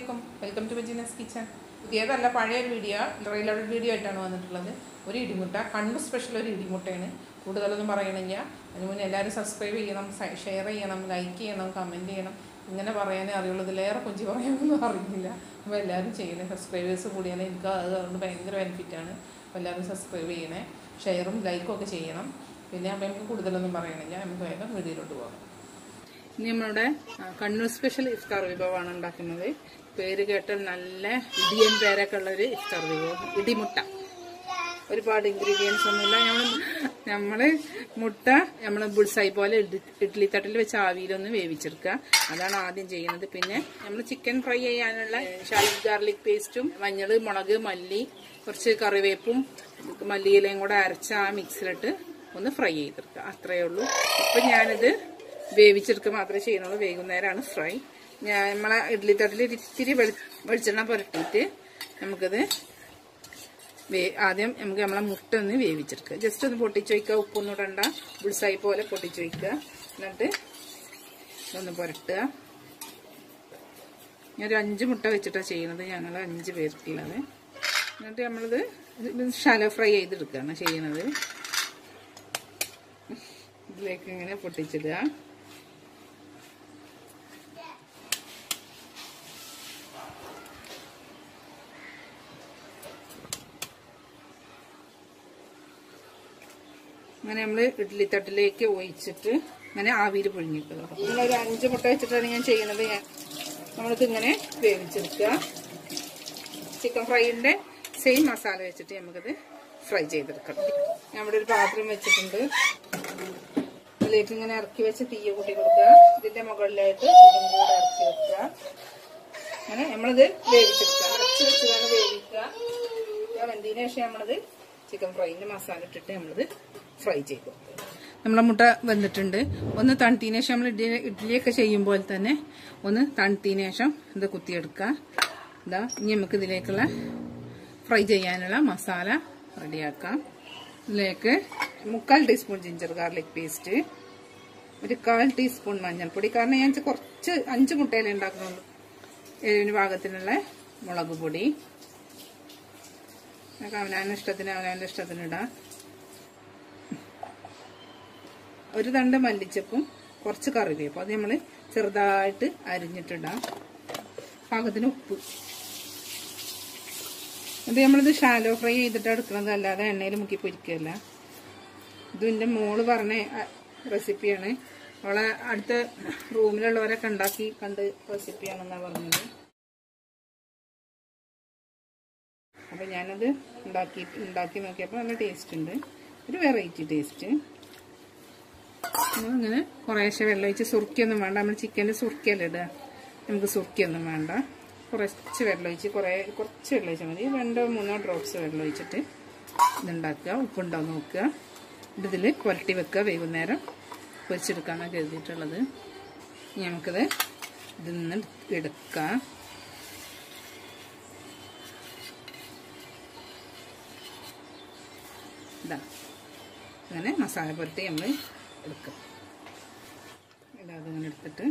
അലൈക്കും welcome to Bajeena's kitchen പുതിയതല്ല പഴയ ഒരു വീഡിയോ റീലോഡ് വീഡിയോ ആയിട്ടാണ് വന്നിട്ടുള്ളത് ഒരു ഇടിമുട്ട കണ്ണൂർ സ്പെഷ്യൽ ഒരു ഇടിമുട്ടയാണ് കൂടുതലൊന്നും പറയണില്ല അതിന് മുന്നേ എല്ലാവരും സബ്സ്ക്രൈബ് ചെയ്യണം ഷെയർ ചെയ്യണം ലൈക്ക് ചെയ്യണം കമൻറ്റ് ചെയ്യണം ഇങ്ങനെ പറയാനേ അറിയുള്ളൂ ഇതിലേറെ കൊഞ്ചി പറയാനൊന്നും അറിയില്ല അപ്പോൾ എല്ലാവരും ചെയ്യണേ സബ്സ്ക്രൈബേഴ്സ് കൂടിയാണ് എനിക്ക് അത് അതുകൊണ്ട് ഭയങ്കര ബെനിഫിറ്റാണ് അപ്പോൾ എല്ലാവരും സബ്സ്ക്രൈബ് ചെയ്യണേ ഷെയറും ലൈക്കും ഒക്കെ ചെയ്യണം പിന്നെ അപ്പോൾ നമുക്ക് കൂടുതലൊന്നും പറയണില്ല നമുക്ക് വേഗം വീഡിയോയിലോട്ട് പോകാം ഇനി നമ്മളുടെ ആ, കണ്ണൂർ സ്പെഷ്യൽ ഇഫ്താർ വിഭവമാണ് ഉണ്ടാക്കുന്നത് പേര് കേട്ടാൽ നല്ല ഇടിയൻ പേരൊക്കെ ഉള്ള ഒരു ഇഫ്താർ വിഭവം ഇടിമുട്ട ഒരുപാട് ഇൻഗ്രീഡിയൻസ് ഒന്നുമില്ല നമ്മൾ നമ്മള് മുട്ട നമ്മൾ ബുൾസായി പോലെ ഇഡ്ലി ഇഡ്ലി തട്ടിൽ വെച്ച് ആവിയിലൊന്ന് വേവിച്ചെടുക്കുക അതാണ് ആദ്യം ചെയ്യുന്നത് പിന്നെ നമ്മൾ ചിക്കൻ ഫ്രൈ ചെയ്യാനുള്ള ഷാലിക് ഗാർലിക് പേസ്റ്റും മഞ്ഞൾ മുളക് മല്ലി കുറച്ച് കറിവേപ്പും മല്ലിയിലയും കൂടെ അരച്ച ആ മിക്സിലിട്ട് ഒന്ന് ഫ്രൈ ചെയ്തെടുക്കുക അത്രയേ ഉള്ളൂ ഇപ്പൊ ഞാനിത് വേവിച്ചെടുക്കുക മാത്രമേ ചെയ്യുന്നുള്ളൂ വൈകുന്നേരമാണ് ഫ്രൈ ഞാൻ നമ്മളെ ഇഡ്ലി തട്ടിൽ ഇത്തിരി വെളി വെളിച്ചെണ്ണ പുരട്ടിയിട്ട് നമുക്കത് വേ- ആദ്യം നമുക്ക് നമ്മളെ മുട്ട ഒന്ന് വേവിച്ചെടുക്കുക ജസ്റ്റ് ഒന്ന് പൊട്ടിച്ച് വയ്ക്കുക ഉപ്പൊന്നും ഇടണ്ട ബുൾസായി പോലെ പൊട്ടിച്ച് വയ്ക്കുക എന്നിട്ട് ഒന്ന് പുരട്ടുക ഞാൻ ഒരു അഞ്ച് മുട്ട വെച്ചിട്ടാണ് ചെയ്യുന്നത് ഞങ്ങൾ അഞ്ച് പേർക്കുള്ളത് എന്നിട്ട് നമ്മളിത് ഷാലോ ഫ്രൈ ചെയ്തെടുക്കുകയാണ് ചെയ്യുന്നത് ഇതിലേക്ക് ഇങ്ങനെ പൊട്ടിച്ചിടുക അങ്ങനെ നമ്മൾ ഇഡ്ഡലി തട്ടിലേക്ക് ഒഴിച്ചിട്ട് അങ്ങനെ ആവിയിൽ പുഴുങ്ങിക്കുക നിങ്ങളൊരു അഞ്ച് മുട്ട വെച്ചിട്ടാണ് ഞാൻ ചെയ്യുന്നത് ഞാൻ നമ്മളിത് ഇങ്ങനെ വേവിച്ചെടുക്കുക ചിക്കൻ ഫ്രൈൻ്റെ സെയിം മസാല വെച്ചിട്ട് നമുക്കത് ഫ്രൈ ചെയ്തെടുക്കണം ഞാൻ ഇവിടെ ഒരു പാത്രം വെച്ചിട്ടുണ്ട് ഇതിലേക്ക് ഇങ്ങനെ ഇറക്കി വെച്ച് തീയ കൂട്ടി കൊടുക്കുക ഇതിന്റെ മുകളിലായിട്ട് ഇതും കൂടെ ഇറക്കി വെക്കുക അങ്ങനെ നമ്മളിത് വേവിച്ചെടുക്കുക അടച്ച് വെച്ചതാണ് വേവിക്കുക ഞാൻ വെന്തതിന് ശേഷം നമ്മളത് ചിക്കൻ ഫ്രൈന്റെ മസാല ഇട്ടിട്ട് നമ്മളിത് ഫ്രൈ ചെയ്തു നമ്മളെ മുട്ട വെന്തിട്ടുണ്ട് ഒന്ന് തണുത്തതിന് ശേഷം നമ്മൾ ഇഡ്ഡലി ഇഡ്ഡലിയൊക്കെ ചെയ്യുമ്പോൾ തന്നെ ഒന്ന് തണുത്തതിന് ശേഷം ഇത് കുത്തിയെടുക്കുക ഇതാ ഇനി നമുക്ക് ഇതിലേക്കുള്ള ഫ്രൈ ചെയ്യാനുള്ള മസാല റെഡിയാക്കാം ഇതിലേക്ക് മുക്കാൽ ടീസ്പൂൺ ജിഞ്ചർ ഗാർലിക് പേസ്റ്റ് ഒരു കാൽ ടീസ്പൂൺ മഞ്ഞൾപ്പൊടി കാരണം ഞാൻ കുറച്ച് അഞ്ച് മുട്ടയിലേ ഉണ്ടാക്കുന്നുള്ളൂ എരിവിന് പാകത്തിനുള്ള മുളക് പൊടി അതൊക്കെ അവനാൻ്റെ ഇഷ്ടത്തിന് അവനാൻ്റെ ഇഷ്ടത്തിന് ഇടാം ഒരു തണ്ട് മല്ലിച്ചപ്പും കുറച്ച് കറിവേപ്പും അത് നമ്മൾ ചെറുതായിട്ട് അരിഞ്ഞിട്ടിടാം പാകത്തിന് ഉപ്പ് ഇത് നമ്മളിത് ഷാലോ ഫ്രൈ ചെയ്തിട്ട് എടുക്കുന്നത് അല്ലാതെ എണ്ണയിൽ മുക്കി പൊരിക്കുകയല്ല ഇത് എൻ്റെ മോള് പറഞ്ഞ റെസിപ്പിയാണ് അവളെ അടുത്ത റൂമിലുള്ളവരൊക്കെ ഉണ്ടാക്കി കണ്ട് റെസിപ്പിയാണെന്നാണ് പറഞ്ഞത് അപ്പം ഞാനത് ഉണ്ടാക്കി ഉണ്ടാക്കി നോക്കിയപ്പോൾ നല്ല ടേസ്റ്റ് ഉണ്ട് ഒരു വെറൈറ്റി ടേസ്റ്റ് നമ്മളിങ്ങനെ കുറേശ്ശെ വെള്ളം ഒഴിച്ച് സുറുക്കിയൊന്നും വേണ്ട നമ്മൾ ചിക്കൻ്റെ സുറുക്കിയല്ല ഇടുക നമുക്ക് സുറുക്കിയൊന്നും വേണ്ട കുറച്ച് വെള്ളം ഒഴിച്ച് കുറേ കുറച്ച് വെള്ളം ഒഴിച്ചാൽ മതി രണ്ടോ മൂന്നോ ഡ്രോപ്സ് വെള്ളം ഒഴിച്ചിട്ട് ഇതുണ്ടാക്കുക ഉപ്പുണ്ടോ നോക്കുക എന്നിട്ട് ഇതിൽ പുരട്ടി വെക്കുക വൈകുന്നേരം പൊരിച്ചെടുക്കാമെന്നാണ് കരുതിയിട്ടുള്ളത് ഇനി നമുക്കിത് ഇതിൽ നിന്ന് എടുക്കാം ഇതാ അങ്ങനെ മസാല പുരട്ടി നമ്മൾ എടുക്കുക ഇതാ അതിങ്ങനെ എടുത്തിട്ട്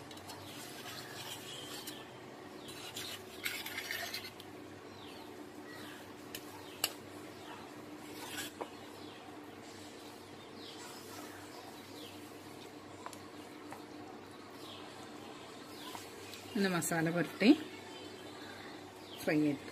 ഒന്ന് മസാല പുരട്ടി ഫ്രൈ ചെയ്ത്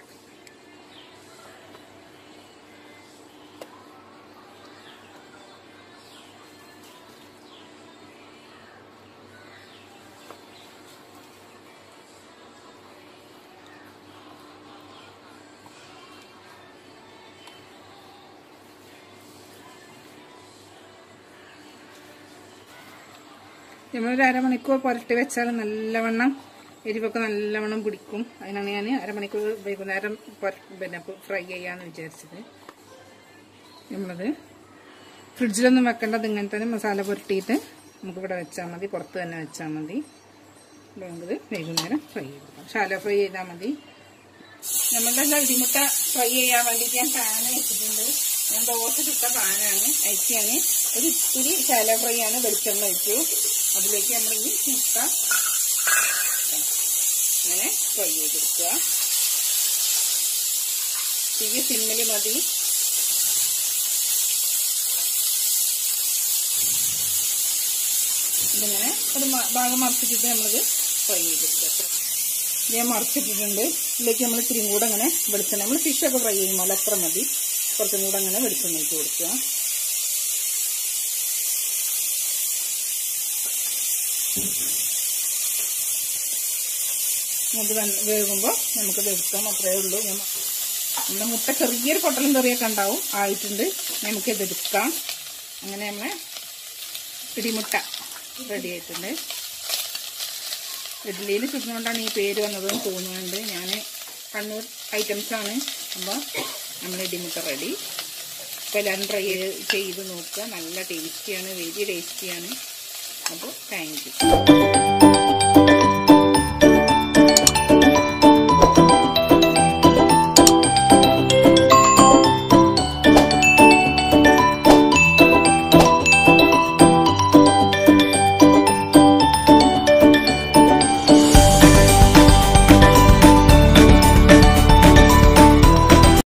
നമ്മളൊരു അരമണിക്കൂർ പുരട്ടി വെച്ചാൽ നല്ലവണ്ണം എരിവൊക്കെ നല്ലവണ്ണം പിടിക്കും അതിനാണ് ഞാൻ അരമണിക്കൂർ വൈകുന്നേരം പുര- പിന്നെ ഫ്രൈ ചെയ്യാന്ന് വിചാരിച്ചത് നമ്മളത് ഫ്രിഡ്ജിലൊന്നും വെക്കേണ്ടത് ഇങ്ങനെ തന്നെ മസാല പുരട്ടിയിട്ട് നമുക്കിവിടെ വെച്ചാൽ മതി പുറത്ത് തന്നെ വെച്ചാൽ മതി അപ്പോൾ നമുക്കിത് വൈകുന്നേരം ഫ്രൈ ചെയ്തെടുക്കാം ഷാലോ ഫ്രൈ ചെയ്താൽ മതി നമ്മളുടെ ചവിട്ടിമുട്ട ഫ്രൈ ചെയ്യാൻ വേണ്ടിയിട്ട് ഞാൻ പാന് വെച്ചിട്ടുണ്ട് ഞാൻ ദോശ ചുട്ട പാനാണ് അയച്ച് ഞാൻ ഒരു ഇത്തിരി ശാല ഫ്രൈ ആണ് വെളിച്ചെണ്ണ വെച്ചു അതിലേക്ക് നമ്മൾ ഈ മുട്ട ഇങ്ങനെ ഫ്രൈ ചെയ്തെടുക്കുക തീ സിമ്മിൽ മതി ഇതിങ്ങനെ ഒരു മ- ഭാഗം മറിച്ചിട്ടിട്ട് നമ്മളിത് ഫ്രൈ ചെയ്തെടുക്കുക അത്ര ഇത് ഞാൻ മറിച്ചിട്ടിട്ടുണ്ട് ഇതിലേക്ക് നമ്മൾ ഇത്തിരിയും കൂടെ അങ്ങനെ വെളിച്ചെണ്ണ നമ്മൾ ഫിഷൊക്കെ ഫ്രൈ ചെയ്യുമ്പോൾ അത്ര മതി കുറച്ചും കൂടെ അങ്ങനെ വെളിച്ചെണ്ണ ഇട്ട് കൊടുക്കുക ഇത് വെന്ത് വേകുമ്പോൾ നമുക്കത് എടുക്കാം അത്രയേ ഉള്ളൂ ഞാൻ നമ്മുടെ മുട്ട ചെറിയൊരു പൊട്ടലും കറിയൊക്കെ ഉണ്ടാവും ആയിട്ടുണ്ട് നമുക്കിത് എടുക്കാം അങ്ങനെ നമ്മളെ പിടിമുട്ട റെഡി ആയിട്ടുണ്ട് ഇഡ്ഡലിയിൽ ചുറ്റുകൊണ്ടാണ് ഈ പേര് വന്നതെന്ന് തോന്നുന്നുണ്ട് ഞാൻ കണ്ണൂർ ഐറ്റംസ് ആണ് അപ്പോൾ നമ്മൾ ഇടിമുട്ട റെഡി അപ്പോൾ എല്ലാവരും ട്രൈ ചെയ്ത് നോക്കുക നല്ല ടേസ്റ്റിയാണ് വെരി ടേസ്റ്റിയാണ് അപ്പോൾ താങ്ക് യു